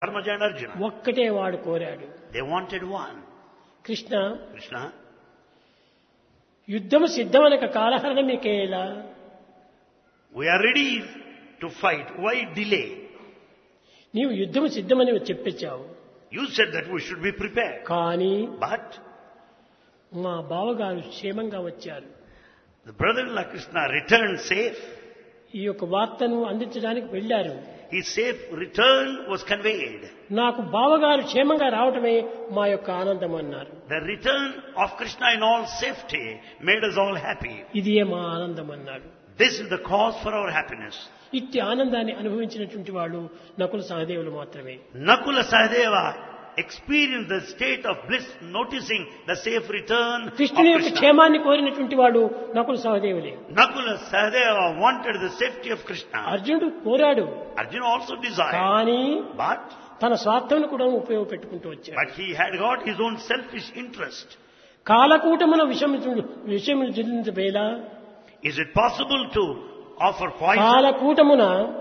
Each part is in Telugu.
Dharmaja and Arjuna. ఒక్కటే వాడు కోరాడు They wanted one. Krishna Krishna, యుద్ధము సిద్ధమనక కాలహరణ మీకేలా we are ready to fight. Why delay? నీవు యుద్ధము సిద్ధమని చెప్పిచ్చావు You said that we should be prepared. కానీ But మా బావగారు క్షేమంగా వచ్చారు the brother-in-law Krishna returned safe. ఈ యొక్క వార్తను అందించడానికి వెళ్ళారు His safe return was conveyed. నాకు బావగారు క్షేమంగా రావటమే మా యొక్క ఆనందం అన్నారు The return of Krishna in all safety made us all happy. ఇదే మా ఆనందం అన్నాడు This is the cause for our happiness. ఇట్టి ఆనందాన్ని అనుభవించినటువంటి వాళ్ళు నకుల సహదేవులు మాత్రమే Nakula Sahadeva experienced the state of bliss noticing the safe return of కృష్ణుని యొక్క Krishna. క్షేమాన్ని కోరినటువంటి వాడు Nakula సహదేవులే Nakula Sahadeva wanted the safety of Krishna. అర్జునుడు కోరాడు Arjuna also desired. కానీ But, తన స్వార్థం కూడా ఉపయోగపెట్టుకుంటూ వచ్చాడు but he had got his own selfish interest. కాలకూటమున విషము విషయములు జిల్లించబేల Is it possible to offer poison కాలకూటమున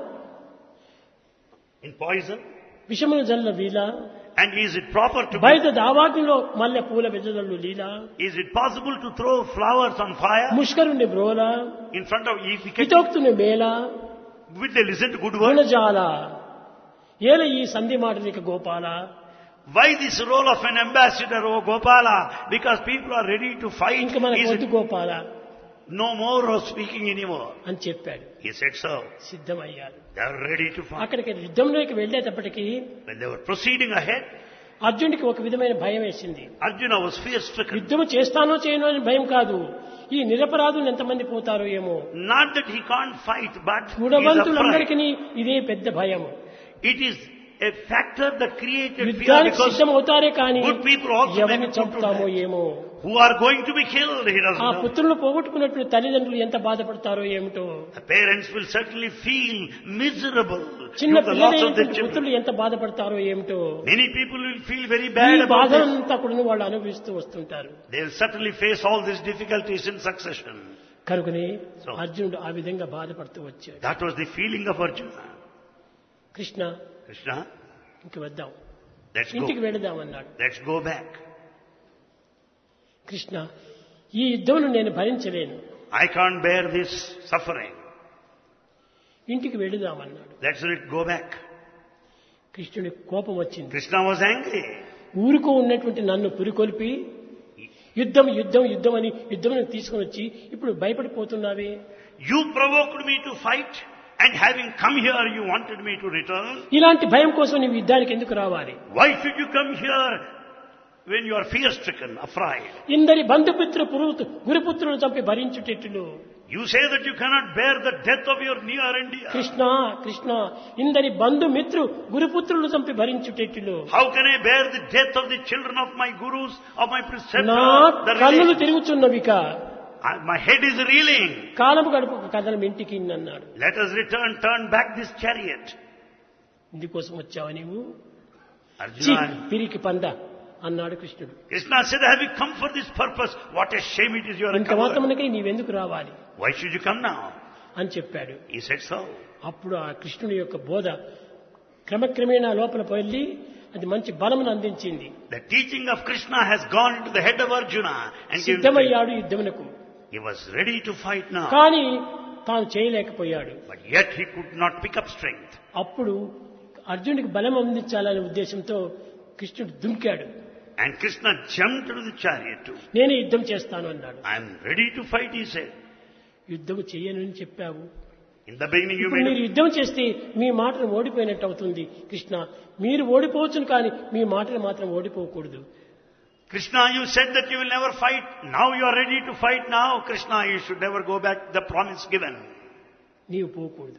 in poison? విషములు జల్ల వీల And is it proper to బయట దావాగ్నిలో మల్లె పూల వెజదల్లు లీల Is it possible to throw flowers on fire ముష్కరుని బ్రోల in front of if we can, హితోక్తుని మేల will they listen to good words? గుణజాల ఏల ఈ సంధి మాటలిక Gopala Why this role of an ambassador, oh Gopala? Because people are ready to fight. ఇంక మనకు Is వద్దు it Gopala no more of speaking anymore? అని చెప్పాడు He said so. సిద్ధమయ్యారు They are ready to fight. అక్కడికి యుద్ధంలోకి వెళ్ళేటప్పటికి When they were proceeding ahead, అర్జునుడికి ఒక విధమైన భయం వేసింది Arjuna was fear stricken. యుద్ధము చేస్తానో చేయను అని భయం కాదు ఈ నిరపరాధులు ఎంతమంది పోతారో ఏమో Not that he can't fight, but he is afraid. గుణవంతులందరికీ ఇదే పెద్ద భయం It is a factor that created fear యుద్ధానికి because సిద్ధం అవుతారే కానీ good people also may ఎవరిని be put to చంపుతామో death. ఏమో who are going to be killed, he doesn't ఆ know. పుత్రులను పోగొట్టుకున్నటువంటి తల్లిదండ్రులు ఎంత బాధపడతారో ఏమిటో The parents will certainly feel miserable చిన్న due to the loss of their పిల్లలైనటువంటి children. పుత్రులు ఎంత బాధపడతారో ఏమిటో Many people will feel very ఈ bad about this. బాధలంతా కూడా వాళ్ళు అనుభవిస్తూ వస్తుంటారు They will certainly face all these difficulties in succession. కనుకనే So- అర్జునుడు ఆ విధంగా బాధపడుతూ వచ్చాడు That was the feeling of Arjuna. Krishna Krishna, ఇంక వద్దాం let's ఇంటికి go. వెళదామన్నాడు Let's go back. Krishna ఈ యుద్ధమును నేను భరించలేను I can't bear this suffering. ఇంటికి వెళదామన్నాడు Let's let go back. కృష్ణుడికి కోపం వచ్చింది Krishna was angry. ఊరుకో ఉన్నటువంటి నన్ను పురికొల్పి యుద్ధం యుద్ధం యుద్ధం అని యుద్ధం తీసుకుని వచ్చి ఇప్పుడు భయపడిపోతున్నావే You provoked me to fight and having come here you wanted me to return. ఇలాంటి భయం కోసం నీవు యుద్ధానికి ఎందుకు రావాలి Why should you come here when you are fear stricken, afraid? ఇందరి బంధుపుత్ర పురు గురుపుత్రులు చంపి భరించుటెట్లు You say that you cannot bear the death of your near and dear. Krishna Krishna ఇందరి బంధుమిత్రు గురుపుత్రులు చంపి భరించుటెట్లు How can I bear the death of the children of my gurus, of my నా preceptors? The కన్నులు relation- తిరుగుచున్నవిక I- My head is reeling. కాలము గడుపు కథనం ఇంటికి అన్నాడు Let us return, turn back this chariot. ఇందుకోసం వచ్చావా నీవు ఛీ, Arjuna, పిరికి పంద అన్నాడు కృష్ణుడు Krishna said, have you come for this purpose? What a shame it is you are a ఇంత coward. మాత్రమునకై నీవెందుకు రావాలి Why should you come now? అని చెప్పాడు He said so. అప్పుడు ఆ కృష్ణుడి యొక్క బోధ క్రమక్రమేణా లోపల వెళ్ళి అది మంచి బలమును అందించింది The teaching of Krishna has gone into the head of Arjuna and given strength. సిద్ధమయ్యాడు యుద్ధమునకు he was ready to fight now. కానీ తాను చేయలేకపోయాడు But yet he could not pick up strength. అప్పుడు అర్జునుడికి బలం అందించాలనే ఉద్దేశంతో కృష్ణుడు దుంకాడు And Krishna jumped into the chariot too. నేనే యుద్ధం చేస్తాను అన్నాడు I am ready to fight, he said. యుద్ధం చేయనని చెప్పావు In the beginning you ఇప్పుడు made మీరు a యుద్ధం చేస్తే మీ మాటను ఓడిపోయినట్టు అవుతుంది కృష్ణ మీరు ఓడిపోవచ్చును కానీ మీ మాటలు మాత్రం ఓడిపోకూడదు Krishna, you said that you will never fight. Now you are ready to fight now. Krishna, you should never go back to the promise given. నీవు పోకూడదు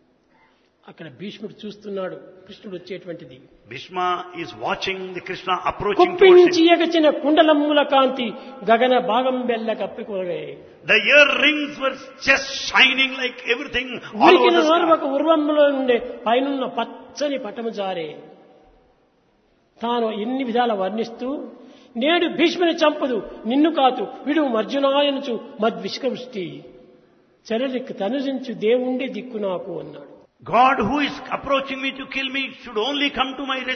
అక్కడ భీష్ముడు చూస్తున్నాడు కృష్ణుడు వచ్చేటువంటిది Bhishma is watching the Krishna approaching towards కుప్పించి him. ఎగచిన కుండలమ్ముల కాంతి గగన భాగం బెల్ల కప్పికొరగే The earrings were just shining like everything all ఉరికిన over the నోరు sky. ఒక ఉర్వంలో నుండే పైనున్న పచ్చని పటము జారే తాను ఎన్ని విధాల వర్ణిస్తూ నేడు భీష్ముని చంపదు నిన్ను కాదు విడు మర్జునాయనుచు మద్విష్కృష్టి చరలికి తనుజించు దేవుండే దిక్కు నాకు అన్నాడు God who is approaching me to kill me should only come to my